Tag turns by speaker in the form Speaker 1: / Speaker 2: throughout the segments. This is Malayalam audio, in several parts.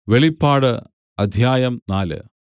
Speaker 1: വെളിപ്പാട് അധ്യായം നാല്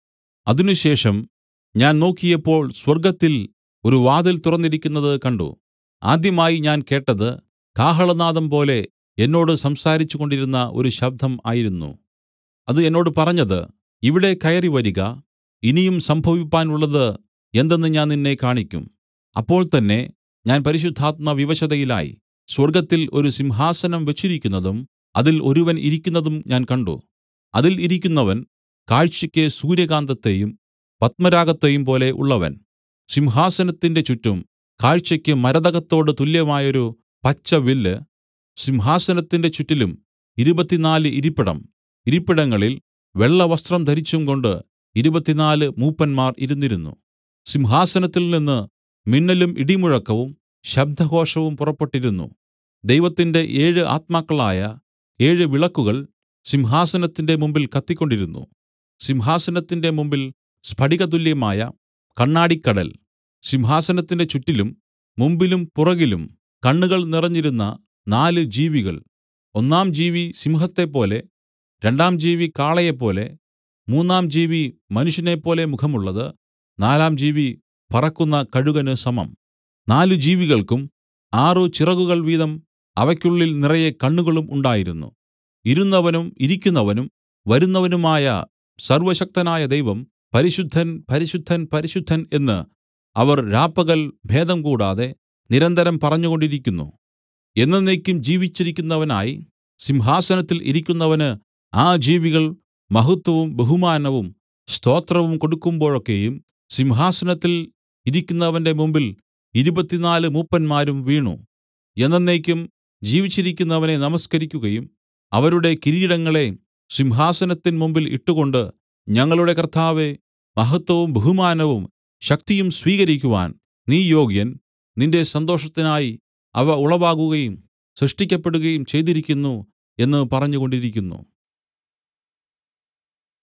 Speaker 1: അതിനുശേഷം ഞാൻ നോക്കിയപ്പോൾ സ്വർഗ്ഗത്തിൽ ഒരു വാതിൽ തുറന്നിരിക്കുന്നത് കണ്ട് ആദ്യമായി ഞാൻ കേട്ടത് കാഹളനാദം പോലെ എന്നോട് സംസാരിച്ചുകൊണ്ടിരുന്ന ഒരു ശബ്ദം ആയിരുന്നു അത് എന്നോട് പറഞ്ഞത് ഇവിടെ കയറി വരിക ഇനിയും സംഭവിപ്പാനുള്ളത് എന്തെന്ന് ഞാൻ നിന്നെ കാണിക്കും അപ്പോൾ തന്നെ ഞാൻ പരിശുദ്ധാത്മ വിവശതയിലായി സ്വർഗ്ഗത്തിൽ ഒരു സിംഹാസനം വെച്ചിരിക്കുന്നതും അതിൽ ഒരുവൻ ഇരിക്കുന്നതും ഞാൻ കണ്ട് അതിൽ ഇരിക്കുന്നവൻ കാഴ്ചയ്ക്ക് സൂര്യകാന്തത്തെയും പത്മരാഗത്തെയും പോലെ ഉള്ളവൻ സിംഹാസനത്തിന്റെ ചുറ്റും കാഴ്ചയ്ക്ക് മരതകത്തോട് തുല്യമായൊരു പച്ചവില്ല് സിംഹാസനത്തിന്റെ ചുറ്റിലും ഇരുപത്തിനാല് ഇരിപ്പിടം ഇരിപ്പിടങ്ങളിൽ വെള്ളവസ്ത്രം ധരിച്ചുംകൊണ്ട് ഇരുപത്തിനാല് മൂപ്പന്മാർ ഇരുന്നിരുന്നു സിംഹാസനത്തിൽ നിന്ന് മിന്നലും ഇടിമുഴക്കവും ശബ്ദഘോഷവും പുറപ്പെട്ടിരുന്നു ദൈവത്തിന്റെ ഏഴ് ആത്മാക്കളായ ഏഴ് വിളക്കുകൾ സിംഹാസനത്തിന്റെ മുമ്പിൽ കത്തിക്കൊണ്ടിരുന്നു സിംഹാസനത്തിന്റെ മുമ്പിൽ സ്ഫടികതുല്യമായ കണ്ണാടിക്കടൽ സിംഹാസനത്തിന്റെ ചുറ്റിലും മുമ്പിലും പുറകിലും കണ്ണുകൾ നിറഞ്ഞിരുന്ന നാല് ജീവികൾ ഒന്നാം ജീവി സിംഹത്തെപ്പോലെ രണ്ടാം ജീവി കാളയെപ്പോലെ മൂന്നാം ജീവി മനുഷ്യനെപ്പോലെ മുഖമുള്ളത് നാലാം ജീവി പറക്കുന്ന കഴുകന് സമം നാല് ജീവികൾക്കും ആറ് ചിറകുകൾ വീതം അവയ്ക്കുള്ളിൽ നിറയെ കണ്ണുകളും ഉണ്ടായിരുന്നു ഇരുന്നവനും ഇരിക്കുന്നവനും വരുന്നവനുമായ സർവ്വശക്തനായ ദൈവം പരിശുദ്ധൻ പരിശുദ്ധൻ പരിശുദ്ധൻ എന്ന് അവർ രാപ്പകൽ ഭേദം കൂടാതെ നിരന്തരം പറഞ്ഞുകൊണ്ടിരിക്കുന്നു എന്നെന്നേക്കും ജീവിച്ചിരിക്കുന്നവനായി സിംഹാസനത്തിൽ ഇരിക്കുന്നവന് ആ ജീവികൾ മഹത്വവും ബഹുമാനവും സ്തോത്രവും കൊടുക്കുമ്പോഴൊക്കെയും സിംഹാസനത്തിൽ ഇരിക്കുന്നവന്റെ മുമ്പിൽ ഇരുപത്തിനാല് മൂപ്പന്മാരും വീണു എന്നെന്നേക്കും ജീവിച്ചിരിക്കുന്നവനെ നമസ്കരിക്കുകയും അവരുടെ കിരീടങ്ങളെ സിംഹാസനത്തിൻ മുമ്പിൽ ഇട്ടുകൊണ്ട് ഞങ്ങളുടെ കർത്താവേ മഹത്വവും ബഹുമാനവും ശക്തിയും സ്വീകരിക്കുവാൻ നീ യോഗ്യൻ നിന്റെ സന്തോഷത്തിനായി അവ ഉളവാകുകയും സൃഷ്ടിക്കപ്പെടുകയും ചെയ്തിരിക്കുന്നു എന്ന് പറഞ്ഞുകൊണ്ടിരിക്കുന്നു